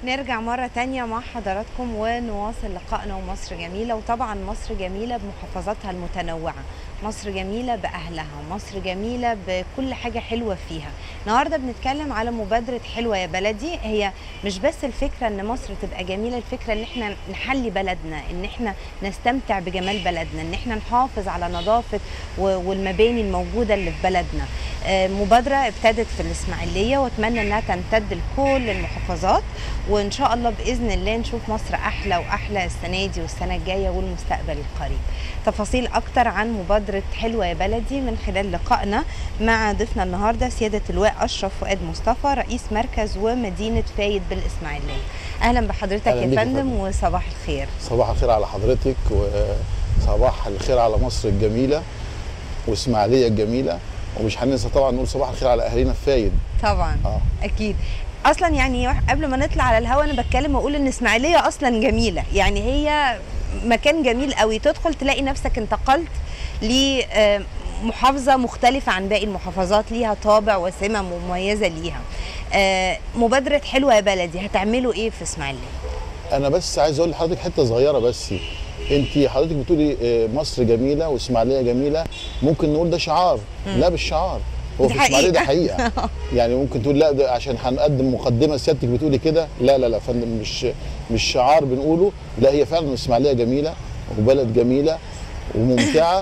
نرجع مرة تانية مع حضراتكم ونواصل لقائنا ومصر جميلة وطبعا مصر جميلة بمحافظاتها المتنوعة مصر جميلة بأهلها مصر جميلة بكل حاجة حلوة فيها النهاردة بنتكلم على مبادرة حلوة يا بلدي هي مش بس الفكرة ان مصر تبقى جميلة الفكرة ان احنا نحلي بلدنا ان احنا نستمتع بجمال بلدنا ان احنا نحافظ على نظافة و- والمباني الموجودة اللي في بلدنا آه، مبادرة ابتدت في الإسماعيلية واتمنى انها تمتد لكل المحافظات وان شاء الله باذن الله نشوف مصر احلى واحلى السنه دي والسنه الجايه والمستقبل القريب. تفاصيل اكتر عن مبادره حلوه يا بلدي من خلال لقائنا مع ضيفنا النهارده سياده اللواء اشرف فؤاد مصطفى رئيس مركز ومدينه فايد بالاسماعيليه. اهلا بحضرتك أهلا يا بيك يا فندم فندم. وصباح الخير. صباح الخير على حضرتك وصباح الخير على مصر الجميله واسماعيليه الجميله ومش هننسى طبعا نقول صباح الخير على اهالينا في فايد طبعا اه اكيد اصلا يعني قبل ما نطلع على الهوا انا بتكلم واقول ان اسماعيليه اصلا جميله يعني هي مكان جميل قوي تدخل تلاقي نفسك انتقلت لمحافظه مختلفه عن باقي المحافظات ليها طابع وسمه مميزه ليها آه، مبادره حلوه يا بلدي هتعملوا ايه في اسماعيليه انا بس عايز اقول لحضرتك حته صغيره بس انت حضرتك بتقولي آه، مصر جميله واسماعيليه جميله ممكن نقول ده شعار لا بالشعار هو دي في اسماعيليه ده حقيقة. حقيقه يعني ممكن تقول لا ده عشان هنقدم مقدمه سيادتك بتقولي كده لا لا لا يا فندم مش مش شعار بنقوله لا هي فعلا اسماعيليه جميله وبلد جميله وممتعه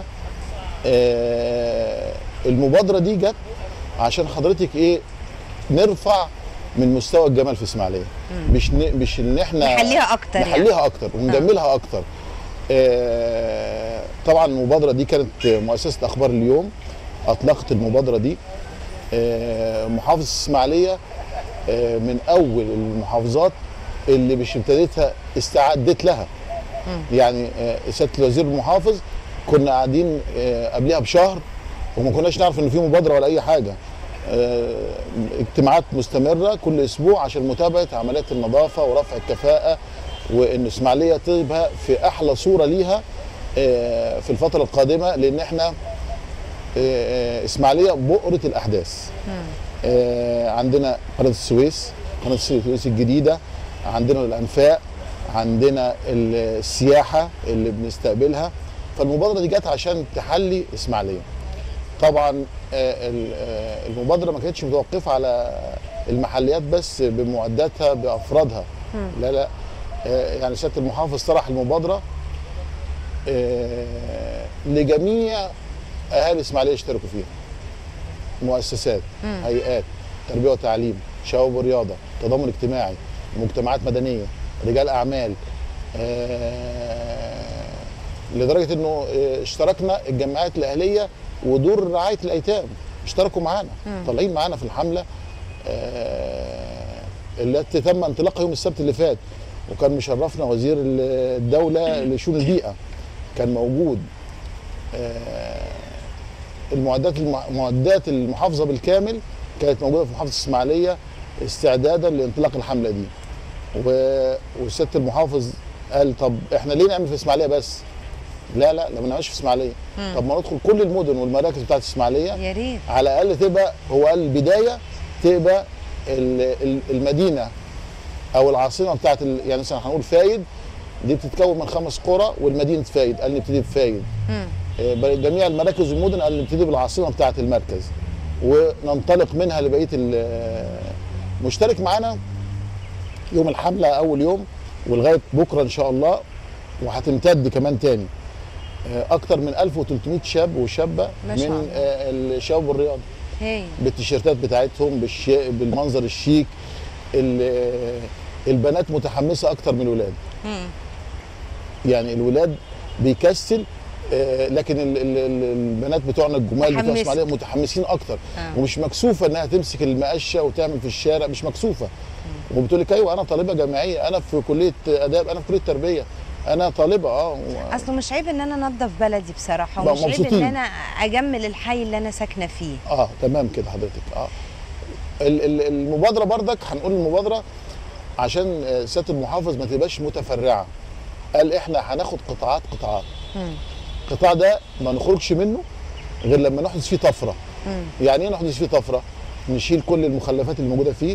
آه، المبادره دي جت عشان حضرتك ايه نرفع من مستوى الجمال في اسماعيليه مش ن... مش ان احنا نحليها أكتر يعني. نحليها اكتر ونجملها اكتر آه، طبعا المبادره دي كانت مؤسسه اخبار اليوم اطلقت المبادره دي آه، محافظه اسماعيليه آه، من اول المحافظات اللي مش ابتديتها استعدت لها يعني آه، سياده الوزير المحافظ كنا قاعدين آه، قبلها بشهر وما كناش نعرف ان في مبادره ولا اي حاجه آه، اجتماعات مستمره كل اسبوع عشان متابعه عمليات النظافه ورفع الكفاءه وان اسماعيليه تبقى في احلى صوره ليها آه، في الفتره القادمه لان احنا آه، اسماعيليه بؤره الاحداث آه، عندنا قناه السويس قناه السويس الجديده عندنا الانفاق عندنا السياحه اللي بنستقبلها فالمبادره دي جت عشان تحلي اسماعيليه طبعا آه، ال- آه، المبادره ما كانتش متوقفه على المحليات بس بمعداتها بافرادها لا لا آه، يعني سياده المحافظ طرح المبادره آه، لجميع اهالي اسماعيليه يشتركوا فيها مؤسسات هيئات تربيه وتعليم شباب ورياضه تضامن اجتماعي مجتمعات مدنيه رجال اعمال آه، لدرجه انه آه، اشتركنا الجمعيات الاهليه ودور رعايه الايتام اشتركوا معانا طالعين معانا في الحمله آه، التي تم انطلاقها يوم السبت اللي فات وكان مشرفنا وزير الدوله لشؤون البيئه كان موجود آه، المعدات الم- معدات المحافظه بالكامل كانت موجوده في محافظه الاسماعيليه استعدادا لانطلاق الحمله دي و- وسياده المحافظ قال طب احنا ليه نعمل في اسماعيليه بس؟ لا لا لا ما نعملش في اسماعيليه طب ما ندخل كل المدن والمراكز بتاعت اسماعيليه يا ريت على الاقل تبقى هو قال البدايه تبقى ال- ال- المدينه او العاصمه بتاعت ال- يعني مثلا هنقول فايد دي بتتكون من خمس قرى والمدينه فايد قال نبتدي بفايد آه، جميع المراكز والمدن قال نبتدي بالعاصمه بتاعت المركز وننطلق منها لبقيه ال- مشترك معانا يوم الحمله اول يوم ولغايه بكره ان شاء الله وهتمتد كمان تاني آه، اكتر من 1300 شاب وشابه ما شاء من الله. آه، الشباب والرياضه هاي بالتيشيرتات بتاعتهم بالشي... بالمنظر الشيك ال- البنات متحمسه اكتر من الولاد يعني الولاد بيكسل آه، لكن ال- ال- ال- البنات بتوعنا الجمال بتوع متحمسة. اسماعيليه متحمسين اكتر آه. ومش مكسوفه انها تمسك المقشه وتعمل في الشارع مش مكسوفه وبتقول لك ايوه انا طالبه جامعيه انا في كليه اداب انا في كليه تربيه انا طالبه اه و- اصله مش عيب ان انا انضف بلدي بصراحه بقى ومش عيب ان مبسوطين. انا اجمل الحي اللي انا ساكنه فيه اه تمام كده حضرتك اه ال- ال- المبادره بردك هنقول المبادره عشان آه، سياده المحافظ ما تبقاش متفرعه قال احنا هناخد قطاعات قطاعات القطاع ده ما نخرجش منه غير لما نحدث فيه طفره يعني ايه نحدث فيه طفره نشيل كل المخلفات اللي موجوده فيه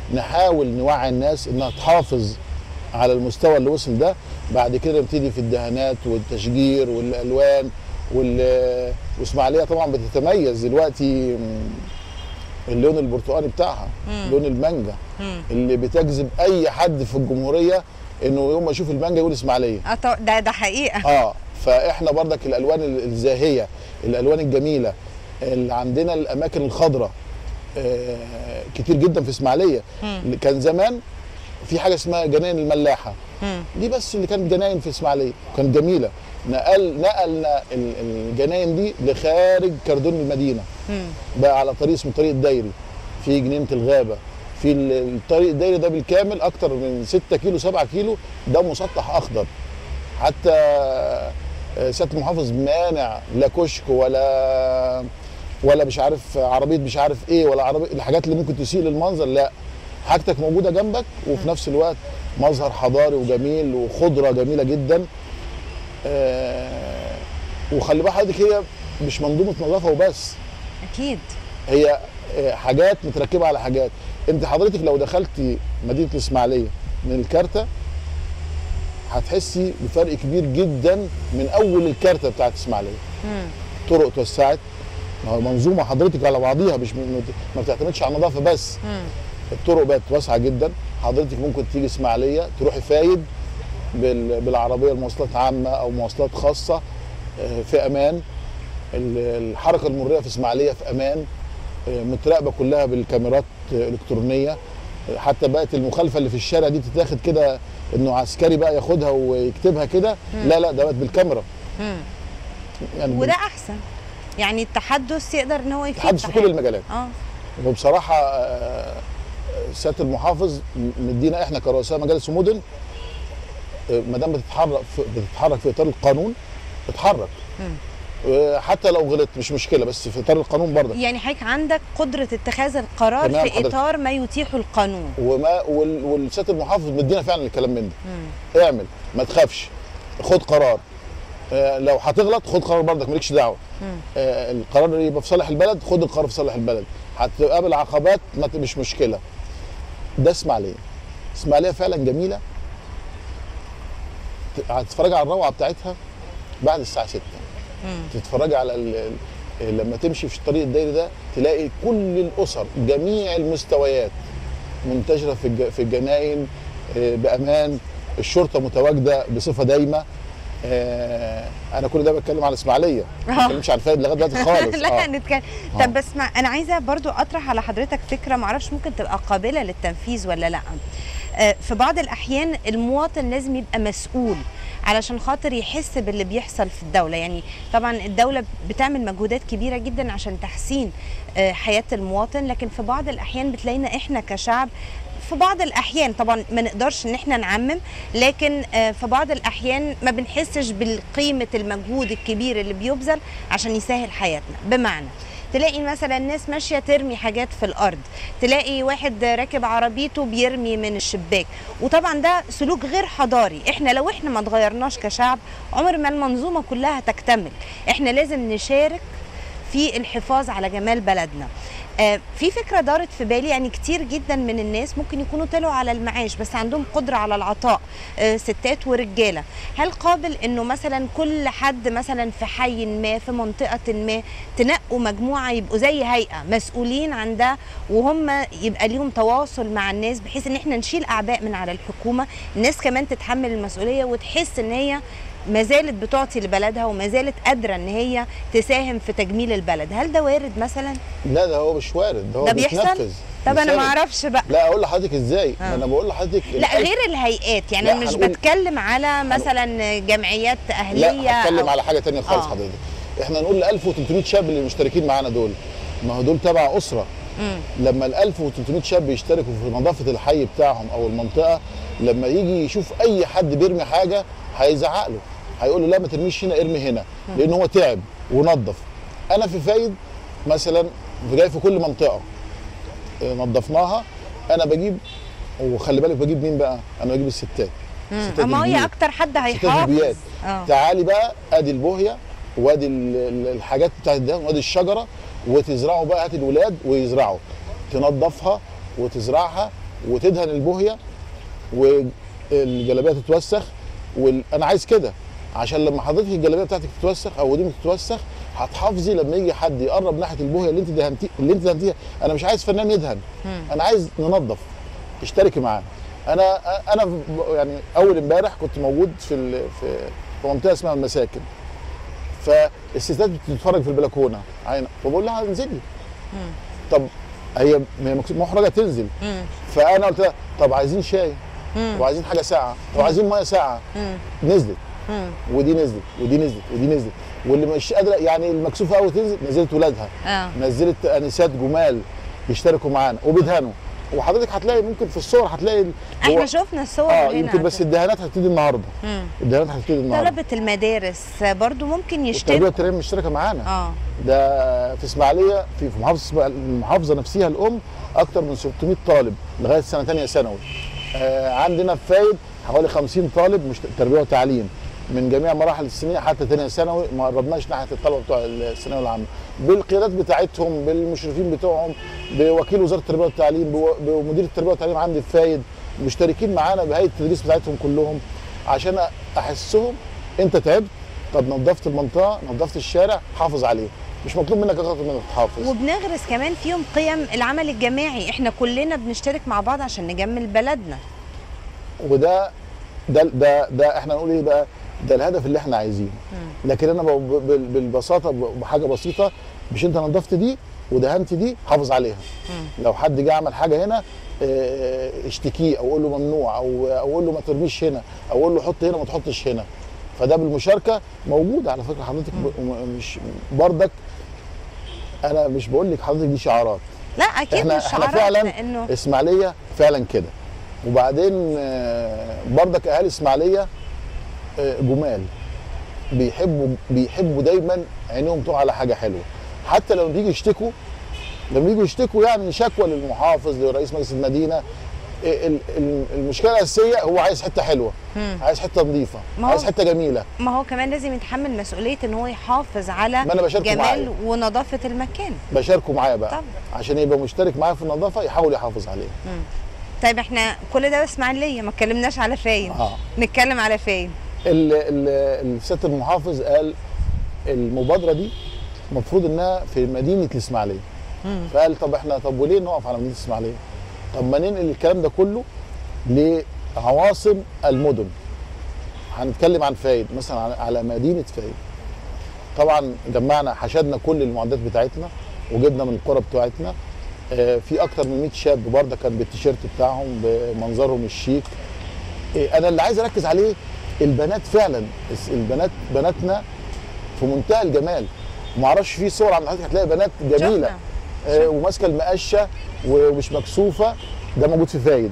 نحاول نوعي الناس انها تحافظ على المستوى اللي وصل ده بعد كده نبتدي في الدهانات والتشجير والالوان وال واسماعيليه طبعا بتتميز دلوقتي اللون البرتقالي بتاعها مم. لون المانجا مم. اللي بتجذب اي حد في الجمهوريه انه يوم ما يشوف المانجا يقول اسماعيليه اه طب- ده ده حقيقه اه فاحنا برضك الالوان ال- الزاهيه الالوان الجميله اللي عندنا الاماكن الخضراء آه كتير جدا في اسماعيليه مم. كان زمان في حاجه اسمها جناين الملاحه مم. دي بس اللي كانت جناين في اسماعيليه كانت جميله نقل نقلنا ال- الجناين دي لخارج كردون المدينه مم. بقى على طريق اسمه طريق الدايري في جنينه الغابه في ال- الطريق الدايري ده بالكامل اكتر من 6 كيلو 7 كيلو ده مسطح اخضر حتى آه، سياده المحافظ مانع لا كشك ولا ولا مش عارف عربيه مش عارف ايه ولا عربيه الحاجات اللي ممكن تسيء للمنظر لا حاجتك موجوده جنبك وفي نفس الوقت مظهر حضاري وجميل وخضره جميله جدا آه، وخلي بال حضرتك هي مش منظومه نظافه وبس اكيد هي آه، حاجات متركبه على حاجات انت حضرتك لو دخلتي مدينه الاسماعيليه من الكارته هتحسي بفرق كبير جدا من اول الكارته بتاعت الاسماعيليه مم. طرق اتوسعت ما هو منظومه حضرتك على بعضيها مش م- ما بتعتمدش على النظافه بس مم. الطرق بقت واسعه جدا حضرتك ممكن تيجي اسماعيليه تروحي فايد بال- بالعربيه المواصلات عامه او مواصلات خاصه آه، في امان ال- الحركه المروريه في اسماعيليه في امان آه، متراقبه كلها بالكاميرات آه، الكترونيه آه، حتى بقت المخالفه اللي في الشارع دي تتاخد كده انه عسكري بقى ياخدها ويكتبها كده لا لا ده بقت بالكاميرا مم. يعني وده احسن يعني التحدث يقدر ان هو يفيد تحدث في كل حاجة. المجالات اه وبصراحه آه، سياده المحافظ م- مدينا احنا كرؤساء مجالس ومدن آه، ما دام بتتحرك في بتتحرك في اطار القانون اتحرك مم. آه، حتى لو غلطت مش مشكله بس في اطار القانون برضه يعني حضرتك عندك قدره اتخاذ القرار تمام في حضرتك. اطار ما يتيحه القانون وما وال- والسياده المحافظ مدينا فعلا الكلام من ده مم. اعمل ما تخافش خد قرار آه، لو هتغلط خد قرار برضك مالكش دعوه مم. آه، القرار يبقى في صالح البلد خد القرار في صالح البلد هتقابل عقبات ما ت- مش مشكله ده اسماعيليه اسماعيليه فعلا جميله ت- هتتفرجي على الروعه بتاعتها بعد الساعه 6 مم. تتفرجي على ال... ال- لما تمشي في الطريق الدائري ده تلاقي كل الاسر جميع المستويات منتشره في الج... في الجناين آه، بامان الشرطه متواجده بصفه دايمه آه، انا كل ده بتكلم على اسماعيليه ما آه. بتكلمش عن فايد لغايه دلوقتي خالص لا آه. نتكلم آه. طب بس ما انا عايزه برضو اطرح على حضرتك فكره معرفش ممكن تبقى قابله للتنفيذ ولا لا آه، في بعض الاحيان المواطن لازم يبقى مسؤول علشان خاطر يحس باللي بيحصل في الدوله يعني طبعا الدوله بتعمل مجهودات كبيره جدا عشان تحسين آه، حياه المواطن لكن في بعض الاحيان بتلاقينا احنا كشعب في بعض الاحيان طبعا ما نقدرش ان احنا نعمم لكن آه، في بعض الاحيان ما بنحسش بالقيمه المجهود الكبير اللي بيبذل عشان يسهل حياتنا بمعنى تلاقي مثلا ناس ماشيه ترمي حاجات في الارض تلاقي واحد راكب عربيته بيرمي من الشباك وطبعا ده سلوك غير حضاري احنا لو احنا ما اتغيرناش كشعب عمر ما المنظومه كلها تكتمل احنا لازم نشارك في الحفاظ على جمال بلدنا آه، في فكره دارت في بالي يعني كتير جدا من الناس ممكن يكونوا طلعوا على المعاش بس عندهم قدره على العطاء آه، ستات ورجاله هل قابل انه مثلا كل حد مثلا في حي ما في منطقه ما تنقوا مجموعه يبقوا زي هيئه مسؤولين عن ده وهم يبقى ليهم تواصل مع الناس بحيث ان احنا نشيل اعباء من على الحكومه الناس كمان تتحمل المسؤوليه وتحس ان هي ما زالت بتعطي لبلدها وما زالت قادره ان هي تساهم في تجميل البلد هل ده وارد مثلا لا ده هو مش وارد ده هو ده بيحصل بيتنفذ طب انا ما بيتسرب. اعرفش بقى لا اقول لحضرتك ازاي آه. انا بقول لحضرتك لا الألف- غير الهيئات يعني لا، انا مش هنقول- بتكلم على مثلا جمعيات اهليه لا هتكلم أو- على حاجه تانية خالص آه. حضرتك احنا نقول ل 1300 شاب اللي مشتركين معانا دول ما هو دول تبع اسره مم. لما ال 1300 شاب يشتركوا في نظافه الحي بتاعهم او المنطقه لما يجي يشوف اي حد بيرمي حاجه هيزعق له هيقول له لا ما ترميش هنا ارمي هنا لان هو تعب ونظف انا في فايد مثلا في جاي في كل منطقه آه، نظفناها انا بجيب وخلي بالك بجيب مين بقى انا بجيب الستات مم. ستات اما هي البيوت. اكتر حد ستات هيحافظ البيات اه تعالي بقى ادي البوهيه وادي ال- ال- الحاجات بتاعت الدهن وادي الشجره وتزرعوا بقى هات الولاد ويزرعوا تنظفها وتزرعها وتدهن البوهيه والجلابيه تتوسخ وانا عايز كده عشان لما حضرتك الجلابيه بتاعتك تتوسخ او هدومك تتوسخ هتحافظي لما يجي حد يقرب ناحيه البوهيه اللي انت دهنتي اللي انت دهنتيها انا مش عايز فنان يدهن انا عايز ننظف اشتركي معانا انا انا ب- يعني اول امبارح كنت موجود في ال- في في منطقه اسمها المساكن فالستات بتتفرج في البلكونه عينة فبقول لها انزلي طب هي هي مكس- محرجه تنزل مم. فانا قلت لها طب عايزين شاي مم. طب عايزين حاجه ساعه طب عايزين ميه ساعه مم. نزلت مم. ودي نزلت ودي نزلت ودي نزلت واللي مش قادره يعني المكسوفه قوي تنزل نزلت ولادها اه نزلت انسات جمال بيشتركوا معانا وبيدهنوا وحضرتك هتلاقي ممكن في الصور هتلاقي ال- احنا هو- شفنا الصور اه هنا يمكن بس الدهانات هتبتدي النهارده مم. الدهانات هتبتدي النهارده طلبة المدارس برضو ممكن التربيه يشتركوا والتربيه مشتركه معانا اه ده في اسماعيليه في في محافظه إسماعيل- المحافظه نفسها الام اكتر من 600 طالب لغايه سنه ثانيه ثانوي آه عندنا في فايد حوالي 50 طالب مش تربيه وتعليم من جميع مراحل السنيه حتى ثانيه ثانوي ما قربناش ناحيه الطلبه بتوع الثانويه العامه بالقيادات بتاعتهم بالمشرفين بتوعهم بوكيل وزاره التربيه والتعليم بو- بمدير التربيه والتعليم عندي في فايد مشتركين معانا بهيئه التدريس بتاعتهم كلهم عشان احسهم انت تعبت طب نظفت المنطقه نظفت الشارع حافظ عليه مش مطلوب منك اكتر من انك تحافظ وبنغرس كمان فيهم قيم العمل الجماعي احنا كلنا بنشترك مع بعض عشان نجمل بلدنا وده ده ده ده احنا نقول ايه بقى ده الهدف اللي احنا عايزينه لكن انا ب- ب- بالبساطه ب- بحاجه بسيطه مش انت نظفت دي ودهنت دي حافظ عليها لو حد جه عمل حاجه هنا اه، اشتكيه او قول له ممنوع او او قول له ما ترميش هنا او قول له حط هنا ما تحطش هنا فده بالمشاركه موجود على فكره حضرتك ب- م- مش بردك انا مش بقول لك حضرتك دي شعارات لا اكيد احنا مش احنا شعارات فعلا لانه اسماعيليه فعلا كده وبعدين آه، بردك اهالي اسماعيليه آه، جمال بيحبوا بيحبوا دايما عينيهم تقع على حاجه حلوه حتى لما بيجوا يشتكوا لما بيجوا يشتكوا يعني شكوى للمحافظ لرئيس مجلس المدينه آه، ال- ال- المشكله الاساسيه هو عايز حته حلوه عايز حته نظيفه ما هو- عايز حته جميله ما هو كمان لازم يتحمل مسؤوليه ان هو يحافظ على ما أنا بشاركه جمال معايا. ونظافه المكان بشاركه معايا بقى طبعا. عشان يبقى مشترك معايا في النظافه يحاول يحافظ عليها طيب احنا كل ده اسماعيليه ما اتكلمناش على فاين اه نتكلم على فاين ال- ال- السياده المحافظ قال المبادره دي المفروض انها في مدينه الاسماعيليه فقال طب احنا طب وليه نقف على مدينه الاسماعيليه؟ طب ما ننقل الكلام ده كله لعواصم المدن هنتكلم عن فايد مثلا على- على مدينه فايد طبعا جمعنا حشدنا كل المعدات بتاعتنا وجبنا من القرى بتاعتنا آه، في اكتر من 100 شاب برضه كان بالتيشيرت بتاعهم بمنظرهم الشيك إيه، انا اللي عايز اركز عليه البنات فعلا الس- البنات بناتنا في منتهى الجمال ما اعرفش في صور عند حضرتك هتلاقي بنات جميله شفنا. آه وماسكه المقشه ومش مكسوفه ده موجود في فايد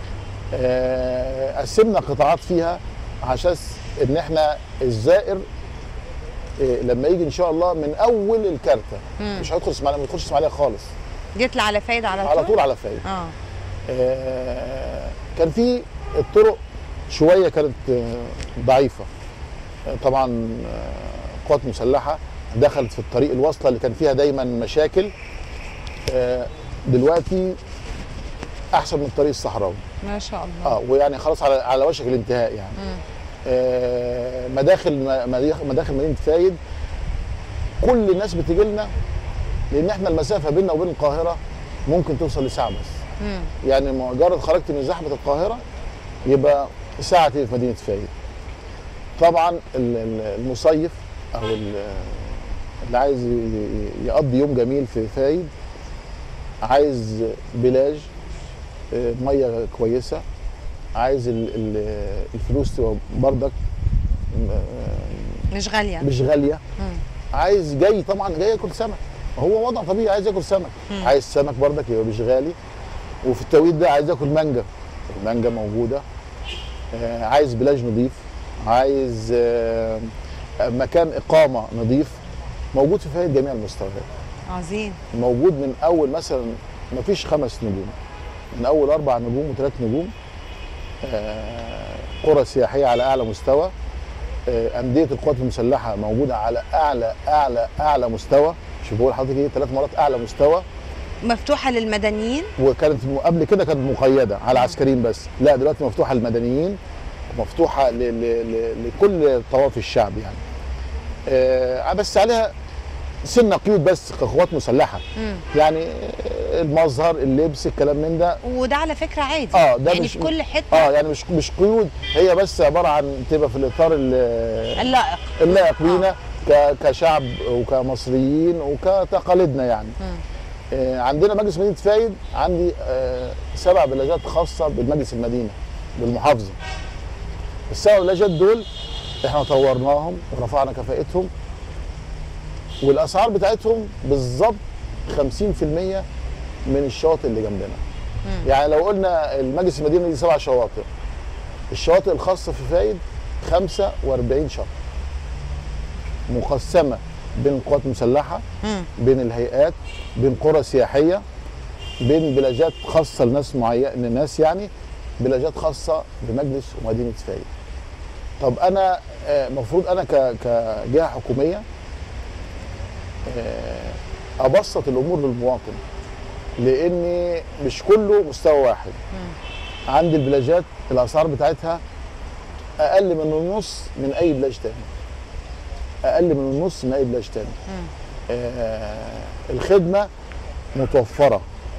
آه قسمنا قطاعات فيها عشان ان احنا الزائر آه لما يجي ان شاء الله من اول الكارته مش هيدخل اسماعيليه ما يدخلش اسماعيليه خالص جيت على فايد على طول على طول على فايد اه آه، كان في الطرق شويه كانت آه، ضعيفه آه، طبعا آه، قوات مسلحه دخلت في الطريق الواصله اللي كان فيها دايما مشاكل آه، دلوقتي احسن من الطريق الصحراوي ما شاء الله اه ويعني خلاص على على وشك الانتهاء يعني آه، مداخل مداخل مداخل مدينه فايد كل الناس بتيجي لنا لان احنا المسافه بيننا وبين القاهره ممكن توصل لساعه بس مم. يعني مجرد خرجت من زحمه القاهره يبقى ساعه تبقى في مدينه فايد طبعا ال- ال- المصيف او ال- اللي عايز ي- يقضي يوم جميل في فايد عايز بلاج آه، ميه كويسه عايز ال- ال- الفلوس تبقى بردك آه، مش غاليه مش غاليه مم. عايز جاي طبعا جاي ياكل سمك هو وضع طبيعي عايز ياكل سمك عايز سمك بردك يبقى مش غالي وفي التوقيت ده عايز ياكل مانجا المانجا موجوده آه عايز بلاج نظيف عايز آه مكان اقامه نظيف موجود في فايد جميع المستويات عظيم موجود من اول مثلا ما فيش خمس نجوم من اول اربع نجوم وثلاث نجوم آه، قرى سياحيه على اعلى مستوى آه، انديه القوات المسلحه موجوده على اعلى اعلى اعلى مستوى شوف بقول لحضرتك ايه ثلاث مرات اعلى مستوى مفتوحه للمدنيين وكانت م- قبل كده كانت مقيده على عسكريين بس لا دلوقتي مفتوحه للمدنيين ومفتوحه ل... ل... ل... لكل طوائف الشعب يعني آه بس عليها سنه قيود بس كقوات مسلحه مم. يعني آه، المظهر اللبس الكلام من ده وده على فكره عادي اه ده يعني مش في كل حته اه يعني مش مش قيود هي بس عباره عن تبقى في الاطار ال- اللائق اللائق بينا ك- كشعب وكمصريين وكتقاليدنا يعني مم. آه، عندنا مجلس مدينه فايد عندي آه، سبع بلاجات خاصه بالمجلس المدينه بالمحافظه السبع بلاجات دول احنا طورناهم ورفعنا كفاءتهم والاسعار بتاعتهم بالظبط 50% من الشواطئ اللي جنبنا مم. يعني لو قلنا المجلس المدينه دي سبع شواطئ الشواطئ الخاصه في فايد 45 شاطئ مقسمه بين القوات المسلحه مم. بين الهيئات بين قرى سياحيه بين بلاجات خاصه لناس معينه لناس يعني بلاجات خاصه بمجلس ومدينه فايد طب انا المفروض انا ك- كجهه حكوميه آه، ابسط الامور للمواطن لان مش كله مستوى واحد عندي البلاجات الاسعار بتاعتها اقل من النص من اي بلاج تاني اقل من النص من اي بلاج تاني مم. آه الخدمه متوفره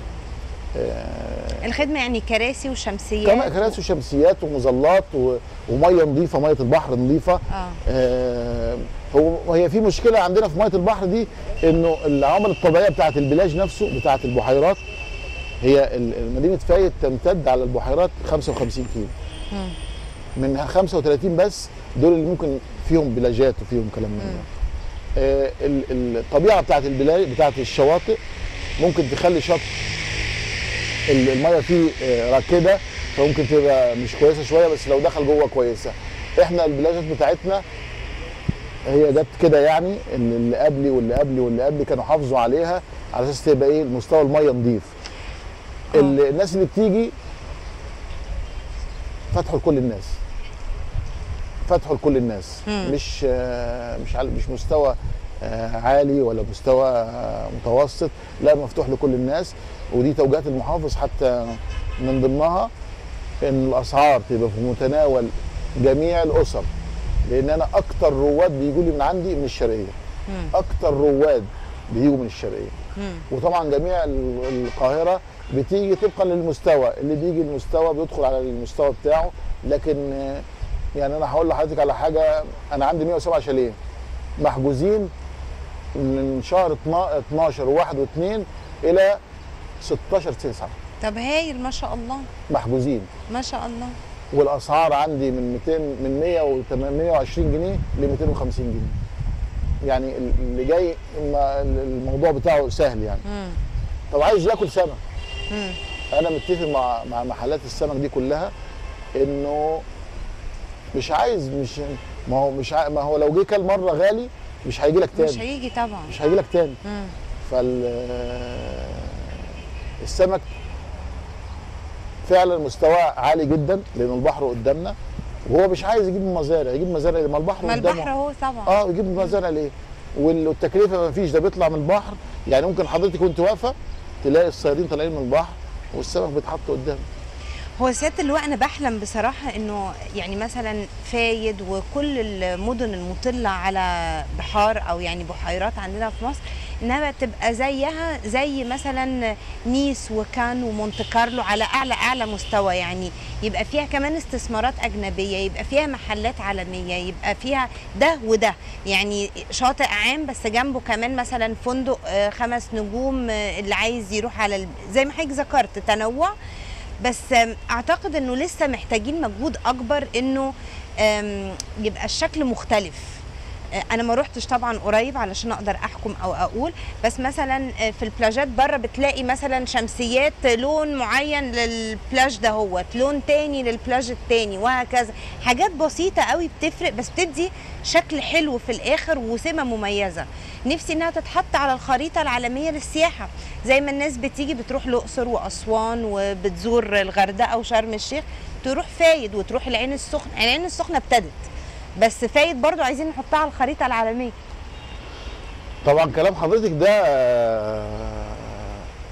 آه الخدمه يعني كراسي وشمسيات كمان كراسي وشمسيات ومظلات و- وميه نظيفه ميه البحر نظيفه اه آه هو هي في مشكله عندنا في ميه البحر دي انه العوامل الطبيعيه بتاعه البلاج نفسه بتاعه البحيرات هي ال- مدينه فايد تمتد على البحيرات 55 كيلو مم. منها 35 بس دول اللي ممكن فيهم بلاجات وفيهم كلام من ده آه ال- ال- الطبيعه بتاعت البلاج بتاعت الشواطئ ممكن تخلي شط ال- الميه فيه آه، راكده فممكن تبقى مش كويسه شويه بس لو دخل جوه كويسه احنا البلاجات بتاعتنا هي جت كده يعني ان اللي قبلي واللي قبلي واللي قبلي كانوا حافظوا عليها على اساس تبقى ايه مستوى الميه نظيف آه. ال- الناس اللي بتيجي فتحوا لكل الناس فتحوا لكل الناس مم. مش آه، مش عال- مش مستوى آه، عالي ولا مستوى آه، متوسط لا مفتوح لكل الناس ودي توجيهات المحافظ حتى من ضمنها ان الاسعار تبقى في متناول جميع الاسر لان انا اكتر رواد بيجوا لي من عندي من الشرقيه مم. اكتر رواد بيجوا من الشرقيه مم. وطبعا جميع ال- القاهره بتيجي طبقا للمستوى اللي بيجي المستوى بيدخل على المستوى بتاعه لكن آه، يعني انا هقول لحضرتك على حاجه انا عندي 107 شاليه محجوزين من شهر 12 12 و1 و2 الى 16 9 طب هايل ما شاء الله محجوزين ما شاء الله والاسعار عندي من 200 من 100 و 120 جنيه ل 250 جنيه يعني اللي جاي ما- الموضوع بتاعه سهل يعني مم. طب عايز ياكل سمك مم. انا متفق مع مع محلات السمك دي كلها انه مش عايز مش ما هو مش عاي... ما هو لو جه كل مره غالي مش هيجي لك مش تاني هيجي طبعا مش هيجي لك تاني مم. فال السمك فعلا مستواه عالي جدا لان البحر قدامنا وهو مش عايز يجيب من مزارع يجيب مزارع ليه؟ ما البحر ما قدامه البحر اهو طبعا اه يجيب من مزارع ليه وال- والتكلفه ما فيش ده بيطلع من البحر يعني ممكن حضرتك وانت واقفه تلاقي الصيادين طالعين من البحر والسمك بيتحط قدامك هو سياده اللواء انا بحلم بصراحه انه يعني مثلا فايد وكل المدن المطله على بحار او يعني بحيرات عندنا في مصر انها تبقى زيها زي مثلا نيس وكان ومونت كارلو على اعلى اعلى مستوى يعني يبقى فيها كمان استثمارات اجنبيه يبقى فيها محلات عالميه يبقى فيها ده وده يعني شاطئ عام بس جنبه كمان مثلا فندق آه، خمس نجوم آه، اللي عايز يروح على ال- زي ما حضرتك ذكرت تنوع بس آم، اعتقد انه لسه محتاجين مجهود اكبر انه آم، يبقى الشكل مختلف آه، انا ما روحتش طبعا قريب علشان اقدر احكم او اقول بس مثلا آه، في البلاجات بره بتلاقي مثلا شمسيات لون معين للبلاج ده هو لون تاني للبلاج التاني وهكذا حاجات بسيطه قوي بتفرق بس بتدي شكل حلو في الاخر وسمه مميزه نفسي انها تتحط على الخريطه العالميه للسياحه زي ما الناس بتيجي بتروح الاقصر واسوان وبتزور الغردقه وشرم الشيخ تروح فايد وتروح العين السخنه العين السخنه ابتدت بس فايد برضو عايزين نحطها على الخريطه العالميه طبعا كلام حضرتك ده آه،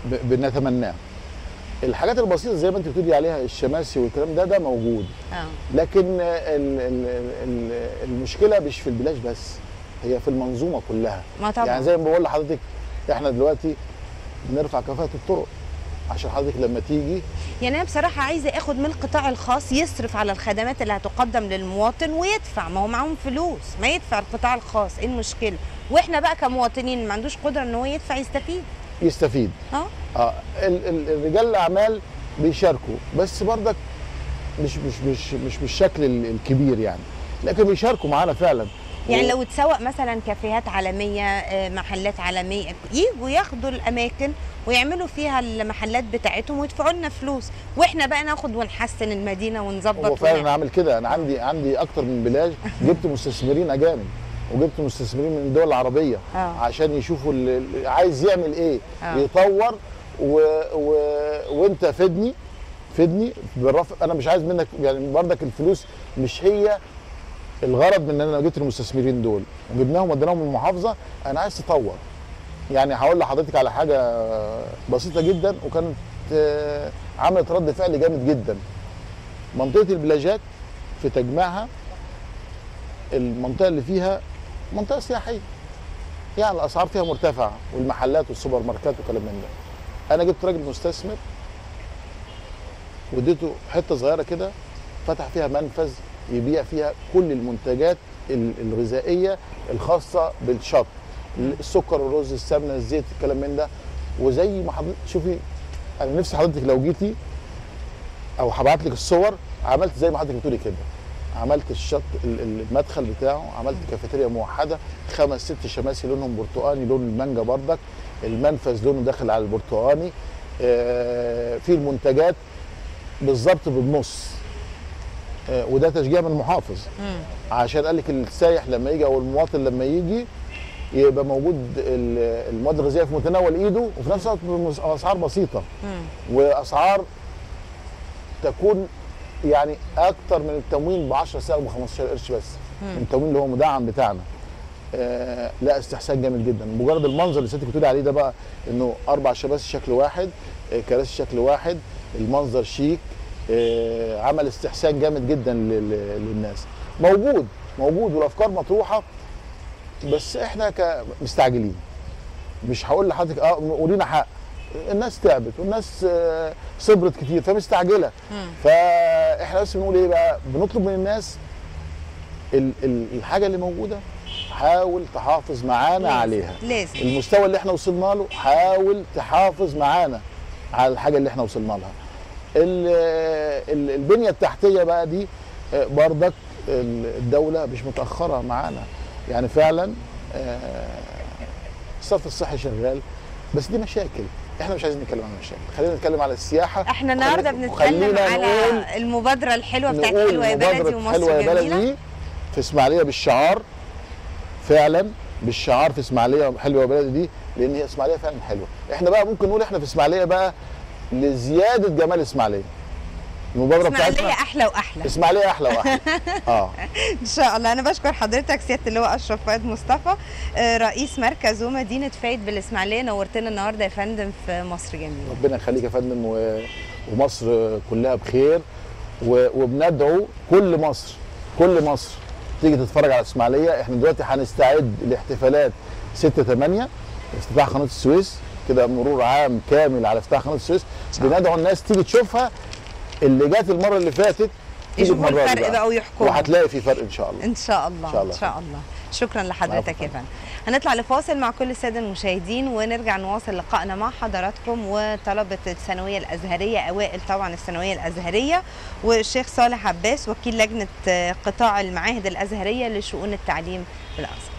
ب- بنتمناه الحاجات البسيطه زي ما انت بتقولي عليها الشماسي والكلام ده ده موجود اه لكن ال ال ال المشكله مش في البلاش بس هي في المنظومه كلها ما طبعا يعني زي ما بقول لحضرتك احنا دلوقتي بنرفع كفاءه الطرق عشان حضرتك لما تيجي يعني انا بصراحه عايزه اخد من القطاع الخاص يصرف على الخدمات اللي هتقدم للمواطن ويدفع ما هو معاهم فلوس ما يدفع القطاع الخاص ايه المشكله واحنا بقى كمواطنين ما عندوش قدره ان هو يدفع يستفيد يستفيد اه اه ال- ال- الرجال الاعمال بيشاركوا بس برضك مش مش مش مش بالشكل ال- الكبير يعني لكن بيشاركوا معانا فعلا يعني و- لو اتسوق مثلا كافيهات عالميه آه، محلات عالميه يجوا ياخدوا الاماكن ويعملوا فيها المحلات بتاعتهم ويدفعوا لنا فلوس واحنا بقى ناخد ونحسن المدينه ونظبط هو فعلا ونعمل. انا عامل كده انا عندي عندي اكتر من بلاد جبت مستثمرين اجانب وجبت مستثمرين من الدول العربيه آه. عشان يشوفوا ال- ال- عايز يعمل ايه آه. يطور و... و... وانت فدني فدني بالرفع انا مش عايز منك يعني بردك الفلوس مش هي الغرض من ان انا جبت المستثمرين دول وجبناهم وديناهم من المحافظه انا عايز تطور يعني هقول لحضرتك على حاجه بسيطه جدا وكانت آه، عملت رد فعل جامد جدا منطقه البلاجات في تجميعها المنطقه اللي فيها منطقه سياحيه يعني الاسعار فيها مرتفعه والمحلات والسوبر ماركات وكلام من ده انا جبت راجل مستثمر واديته حته صغيره كده فتح فيها منفذ يبيع فيها كل المنتجات ال- الغذائيه الخاصه بالشط السكر الرز السمنه الزيت الكلام من ده وزي ما حضرتك شوفي انا نفسي حضرتك لو جيتي او هبعت لك الصور عملت زي ما حضرتك بتقولي كده عملت الشط ال- ال- المدخل بتاعه عملت كافيتيريا موحده خمس ست شماسي لونهم برتقاني لون المانجا بردك المنفذ لونه داخل على البرتقاني آه، في المنتجات بالظبط بالنص آه، وده تشجيع من المحافظ مم. عشان قال لك السايح لما يجي او المواطن لما يجي يبقى موجود ال- المواد الغذائيه في متناول ايده وفي نفس الوقت باسعار بسيطه مم. واسعار تكون يعني اكتر من التموين ب 10 ساعه ب 15 قرش بس مم. التموين اللي هو مدعم بتاعنا آه لا استحسان جامد جدا مجرد المنظر اللي ستك بتقولي عليه ده بقى انه اربع شباسي شكل واحد آه كراسي شكل واحد المنظر شيك آه عمل استحسان جامد جدا لل- للناس موجود موجود والافكار مطروحه بس احنا كمستعجلين مش هقول لحضرتك اه ولينا حق الناس تعبت والناس آه، صبرت كتير فمستعجله مم. فاحنا بس بنقول ايه بقى بنطلب من الناس ال- ال- الحاجه اللي موجوده حاول تحافظ معانا لازم. عليها لازم المستوى اللي احنا وصلنا له حاول تحافظ معانا على الحاجه اللي احنا وصلنا لها ال- ال- البنيه التحتيه بقى دي آه، بردك ال- الدوله مش متاخره معانا يعني فعلا آه، الصرف الصحي شغال بس دي مشاكل احنا مش عايزين نتكلم عن المشاكل خلينا نتكلم على السياحه احنا النهارده خلي- بنتكلم خلينا على نقول- المبادره الحلوه بتاعت نقول حلوه يا بلدي مبادرة ومصر حلوه يا جميله بلدي في اسماعيليه بالشعار فعلا بالشعار في اسماعيليه حلوه يا بلدي دي لان هي اسماعيليه فعلا حلوه احنا بقى ممكن نقول احنا في اسماعيليه بقى لزياده جمال اسماعيليه المبادره اسماعيليه بتاعتنا احلى واحلى اسماعيليه احلى واحلى اه ان شاء الله انا بشكر حضرتك سياده اللواء اشرف فؤاد مصطفى آه، رئيس مركز ومدينه فايد بالاسماعيليه نورتنا النهارده يا فندم في مصر جميله ربنا يخليك يا فندم و... ومصر كلها بخير و... وبندعو كل مصر كل مصر تيجي تتفرج على اسماعيليه احنا دلوقتي هنستعد لاحتفالات 6 8 افتتاح قناه السويس كده مرور عام كامل على افتتاح قناه السويس بندعو الناس تيجي تشوفها اللي جت المره اللي فاتت تيجي يشوفوا المرة دي الفرق بقى ويحكموا. وهتلاقي في فرق ان شاء الله ان شاء الله إن شاء الله. ان شاء الله شكرا لحضرتك العفو. يا فندم هنطلع لفاصل مع كل الساده المشاهدين ونرجع نواصل لقائنا مع حضراتكم وطلبه الثانويه الازهريه اوائل طبعا الثانويه الازهريه والشيخ صالح عباس وكيل لجنه آه، قطاع المعاهد الازهريه لشؤون التعليم بالازهر